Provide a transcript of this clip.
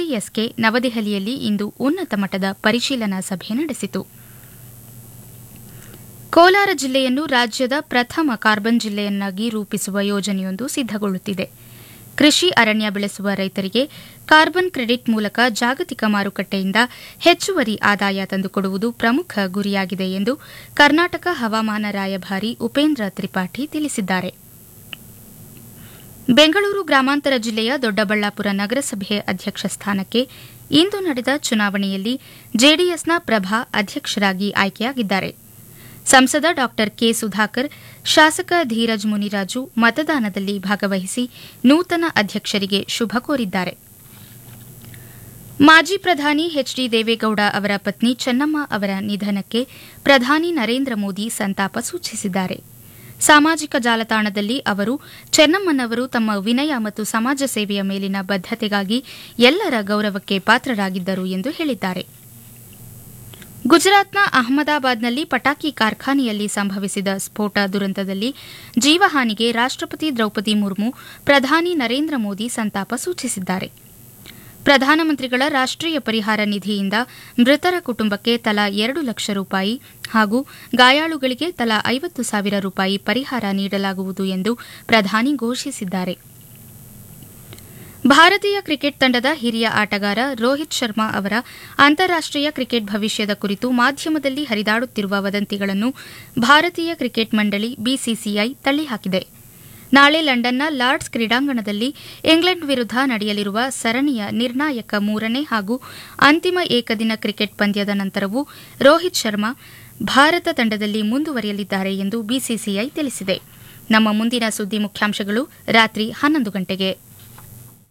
ಎನ್ಸಿಎಸ್ಕೆ ನವದೆಹಲಿಯಲ್ಲಿ ಇಂದು ಉನ್ನತ ಮಟ್ಟದ ಪರಿಶೀಲನಾ ಸಭೆ ನಡೆಸಿತು ಕೋಲಾರ ಜಿಲ್ಲೆಯನ್ನು ರಾಜ್ಯದ ಪ್ರಥಮ ಕಾರ್ಬನ್ ಜಿಲ್ಲೆಯನ್ನಾಗಿ ರೂಪಿಸುವ ಯೋಜನೆಯೊಂದು ಸಿದ್ದಗೊಳ್ಳುತ್ತಿದೆ ಕೃಷಿ ಅರಣ್ಯ ಬೆಳೆಸುವ ರೈತರಿಗೆ ಕಾರ್ಬನ್ ಕ್ರೆಡಿಟ್ ಮೂಲಕ ಜಾಗತಿಕ ಮಾರುಕಟ್ಟೆಯಿಂದ ಹೆಚ್ಚುವರಿ ಆದಾಯ ತಂದುಕೊಡುವುದು ಪ್ರಮುಖ ಗುರಿಯಾಗಿದೆ ಎಂದು ಕರ್ನಾಟಕ ಹವಾಮಾನ ರಾಯಭಾರಿ ಉಪೇಂದ್ರ ತ್ರಿಪಾಠಿ ತಿಳಿಸಿದ್ದಾರೆ ಬೆಂಗಳೂರು ಗ್ರಾಮಾಂತರ ಜಿಲ್ಲೆಯ ದೊಡ್ಡಬಳ್ಳಾಪುರ ನಗರಸಭೆ ಅಧ್ಯಕ್ಷ ಸ್ಥಾನಕ್ಕೆ ಇಂದು ನಡೆದ ಚುನಾವಣೆಯಲ್ಲಿ ಜೆಡಿಎಸ್ನ ಪ್ರಭಾ ಅಧ್ಯಕ್ಷರಾಗಿ ಆಯ್ಕೆಯಾಗಿದ್ದಾರೆ ಸಂಸದ ಡಾ ಕೆ ಸುಧಾಕರ್ ಶಾಸಕ ಧೀರಜ್ ಮುನಿರಾಜು ಮತದಾನದಲ್ಲಿ ಭಾಗವಹಿಸಿ ನೂತನ ಅಧ್ಯಕ್ಷರಿಗೆ ಶುಭ ಕೋರಿದ್ದಾರೆ ಮಾಜಿ ಪ್ರಧಾನಿ ಎಚ್ ಡಿ ದೇವೇಗೌಡ ಅವರ ಪತ್ನಿ ಚೆನ್ನಮ್ಮ ಅವರ ನಿಧನಕ್ಕೆ ಪ್ರಧಾನಿ ನರೇಂದ್ರ ಮೋದಿ ಸಂತಾಪ ಸೂಚಿಸಿದ್ದಾರೆ ಸಾಮಾಜಿಕ ಜಾಲತಾಣದಲ್ಲಿ ಅವರು ಚೆನ್ನಮ್ಮನವರು ತಮ್ಮ ವಿನಯ ಮತ್ತು ಸಮಾಜ ಸೇವೆಯ ಮೇಲಿನ ಬದ್ಧತೆಗಾಗಿ ಎಲ್ಲರ ಗೌರವಕ್ಕೆ ಪಾತ್ರರಾಗಿದ್ದರು ಎಂದು ಹೇಳಿದ್ದಾರೆ ಗುಜರಾತ್ನ ಅಹಮದಾಬಾದ್ನಲ್ಲಿ ಪಟಾಕಿ ಕಾರ್ಖಾನೆಯಲ್ಲಿ ಸಂಭವಿಸಿದ ಸ್ಫೋಟ ದುರಂತದಲ್ಲಿ ಜೀವಹಾನಿಗೆ ರಾಷ್ಟಪತಿ ದ್ರೌಪದಿ ಮುರ್ಮು ಪ್ರಧಾನಿ ನರೇಂದ್ರ ಮೋದಿ ಸಂತಾಪ ಸೂಚಿಸಿದ್ದಾರೆ ಪ್ರಧಾನಮಂತ್ರಿಗಳ ರಾಷ್ಟೀಯ ಪರಿಹಾರ ನಿಧಿಯಿಂದ ಮೃತರ ಕುಟುಂಬಕ್ಕೆ ತಲಾ ಎರಡು ಲಕ್ಷ ರೂಪಾಯಿ ಹಾಗೂ ಗಾಯಾಳುಗಳಿಗೆ ತಲಾ ಐವತ್ತು ಸಾವಿರ ರೂಪಾಯಿ ಪರಿಹಾರ ನೀಡಲಾಗುವುದು ಎಂದು ಪ್ರಧಾನಿ ಘೋಷಿಸಿದ್ದಾರೆ ಭಾರತೀಯ ಕ್ರಿಕೆಟ್ ತಂಡದ ಹಿರಿಯ ಆಟಗಾರ ರೋಹಿತ್ ಶರ್ಮಾ ಅವರ ಅಂತಾರಾಷ್ಟೀಯ ಕ್ರಿಕೆಟ್ ಭವಿಷ್ಯದ ಕುರಿತು ಮಾಧ್ಯಮದಲ್ಲಿ ಹರಿದಾಡುತ್ತಿರುವ ವದಂತಿಗಳನ್ನು ಭಾರತೀಯ ಕ್ರಿಕೆಟ್ ಮಂಡಳಿ ಬಿಸಿಸಿಐ ತಳ್ಳಿಹಾಕಿದೆ ನಾಳೆ ಲಂಡನ್ನ ಲಾರ್ಡ್ಸ್ ಕ್ರೀಡಾಂಗಣದಲ್ಲಿ ಇಂಗ್ಲೆಂಡ್ ವಿರುದ್ಧ ನಡೆಯಲಿರುವ ಸರಣಿಯ ನಿರ್ಣಾಯಕ ಮೂರನೇ ಹಾಗೂ ಅಂತಿಮ ಏಕದಿನ ಕ್ರಿಕೆಟ್ ಪಂದ್ಯದ ನಂತರವೂ ರೋಹಿತ್ ಶರ್ಮಾ ಭಾರತ ತಂಡದಲ್ಲಿ ಮುಂದುವರಿಯಲಿದ್ದಾರೆ ಎಂದು ಬಿಸಿಸಿಐ ತಿಳಿಸಿದೆ ನಮ್ಮ ಮುಂದಿನ ಸುದ್ದಿ ಮುಖ್ಯಾಂಶಗಳು ರಾತ್ರಿ ಹನ್ನೊಂದು ಗಂಟೆಗೆ